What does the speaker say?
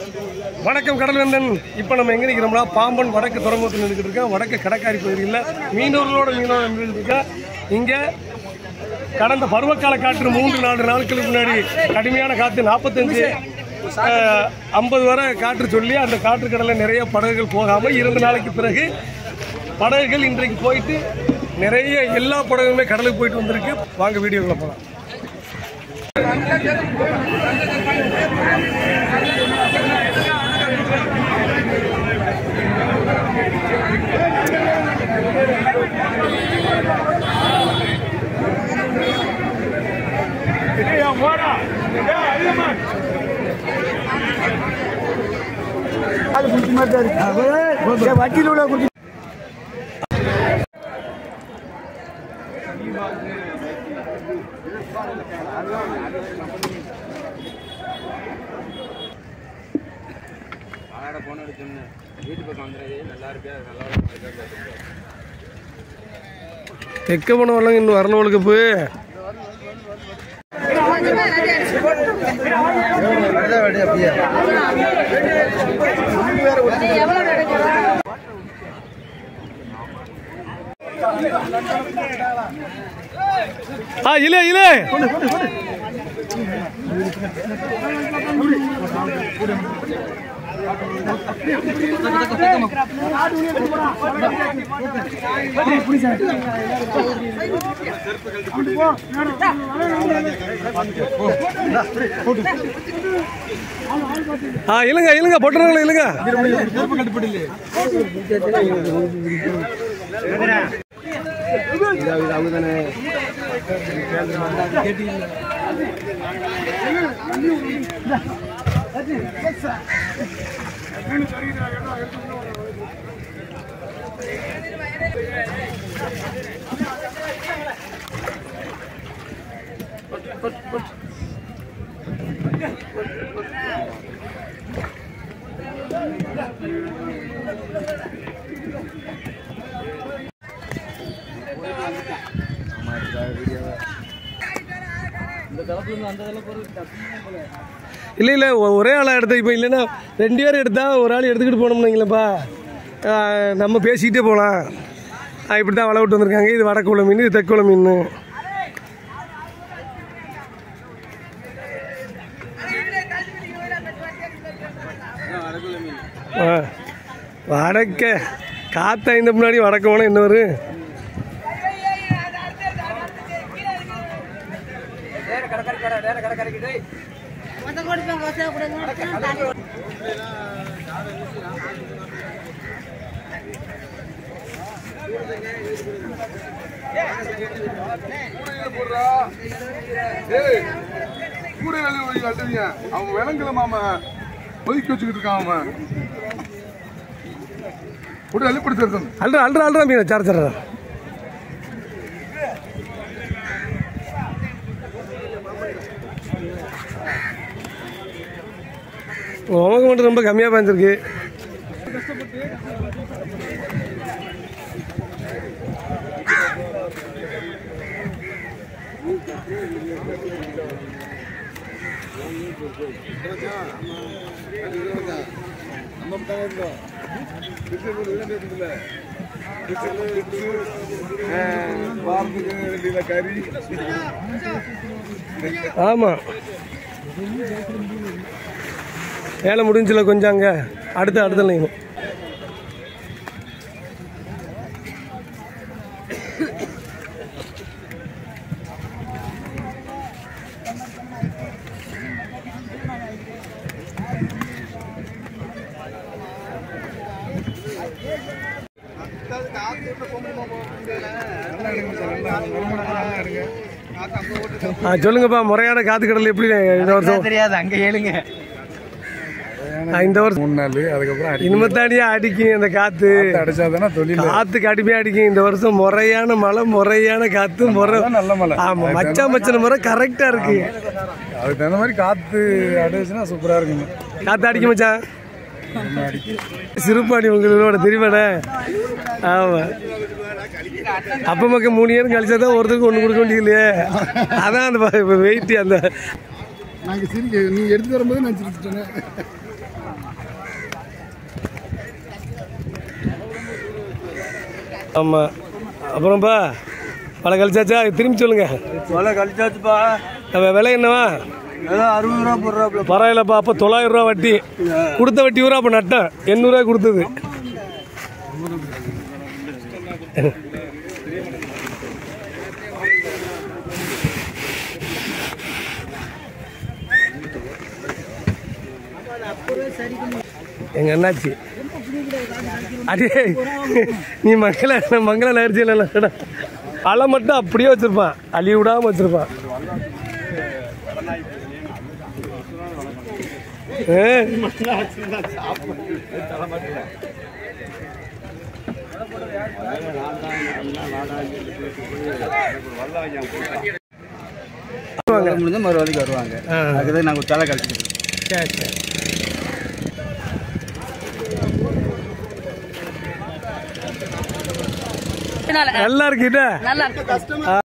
வணக்கம் கடல்வேந்தன் இப்போ நம்ம எங்கே நிற்கிறோம்னா பாம்பன் வடக்கு துறைமுகத்தில் நின்றுக்கிட்டு இருக்கேன் வடக்கு கடற்காரி பகுதியில் மீனவர்களோட மீனவர் நின்றுட்டு இருக்கேன் இங்கே கடந்த பருவகால காற்று மூன்று நாலு நாட்களுக்கு முன்னாடி கடுமையான காற்று நாற்பத்தஞ்சு ஐம்பது வரை காற்று சொல்லி அந்த காற்று கடலில் நிறைய படகுகள் போகாமல் இரண்டு நாளைக்கு பிறகு படகுகள் இன்றைக்கு போயிட்டு நிறைய எல்லா படகுமே கடலுக்கு போயிட்டு வந்திருக்கு வாங்க வீடியோக்குள்ள போகலாம் வட்டியில் உள்ள குடி ஆட போன சொன்னேன் வீட்டு பக்கம் வந்துடாது நல்லா இருப்பியா நல்லா இருக்கும் தெக்க போன வரலங்க இன்னும் வரலவளுக்கு போய் ஆ இலே இலே ஆ இல்லைங்க இல்லைங்க பொட்டுறவங்கள இல்லைங்க இல்லை இல்லை ஒ- ஒரே ஆளாக எடுத்த இப்போ இல்லைன்னா ரெண்டு பேர் எடுத்தா ஒரு ஆள் எடுத்துக்கிட்டு போனோம்னுங்களேப்பா நம்ம பேசிக்கிட்டே போகலாம் இப்படி தான் வலை விட்டு வந்திருக்காங்க இது வடக்குள்ள மீன் இது தெற்குள்ள மீன் ஆ வடக்க காற்று ஐந்த முன்னாடி வடக்கு போனால் என்ன வரும் கூட வேலையை கட்டுவீங்க அவங்க விலங்குல மாம ஒதுக்கி வச்சுக்கிட்டு இருக்கான் அவன் கூட வெளிப்படுத்துறது அல்ற அல்ற அல்ற மீன் சார் சார் உமக்கு மட்டும் ரொம்ப கம்மியாக பாய்ஞ்சிருக்கு வாரத்துக்கு கறி ஆமாம் வேலை முடிஞ்சில கொஞ்சம் அங்கே அடுத்து அடுத்த லைன் ஆ சொல்லுங்கப்பா முறையான காத்து கடல் எப்படி இந்த வருஷம் தெரியாது அங்க ஏழுங்க ஆ, இந்த வருஷம் மூணு நாள் அதுக்கப்புறம் அடி இனிமத்தாடியா அடிக்கும் அந்த காத்து அடிச்சாதானே தொழில் காத்து கடுமையா அடிக்கும் இந்த வருஷம் முறையான மழை முறையான காத்து முறை அதான் நல்ல மழை. ஆமா மச்சான் மச்சன முறை கரெக்டா இருக்கு அதுக்கு தகுந்த மாதிரி காத்து அடிச்சுன்னா சூப்பரா இருக்குங்க காத்து அடிக்க மச்சான் சிறுபாடி உங்களோட தெரியுமாடே ஆமா அப்ப மக்கள் மூணு நேரம் கழிச்சா தான் ஒருத்தருக்கு ஒன்று கொடுக்க வேண்டியது இல்லையே அதான் அந்த வெயிட் அந்த நாங்கள் சிரிக்க நீ எடுத்து வரும்போது நான் சிரிச்சிட்டேன் ஆமாம் அப்புறம்ப்பா பல கழிச்சாச்சா திரும்பி சொல்லுங்க தொலை கழிச்சாச்சுப்பா அவ விலை என்னவா ஏதோ அறுபது ரூபா போடுறாப்புல பரவாயில்லப்பா அப்போ தொள்ளாயிரம் ரூபா வட்டி கொடுத்த வட்டி ஊரா அப்போ நட்டேன் எண்ணூறுரூவா கொடுத்தது எங்க அண்ணாச்சி அடே நீ மங்கள மங்கள நேர்ச்சியில் அலை மட்டும் அப்படியே வச்சிருப்பான் அழி விடாம வச்சிருப்பான் ஏ முடிஞ்ச மறுபடிக்கு வருவாங்க ஆ. அதுக்கு நாங்கள் தலை கழிச்சிட்டு சரி சரி நல்லா இருக்குதா நல்லா இருக்கு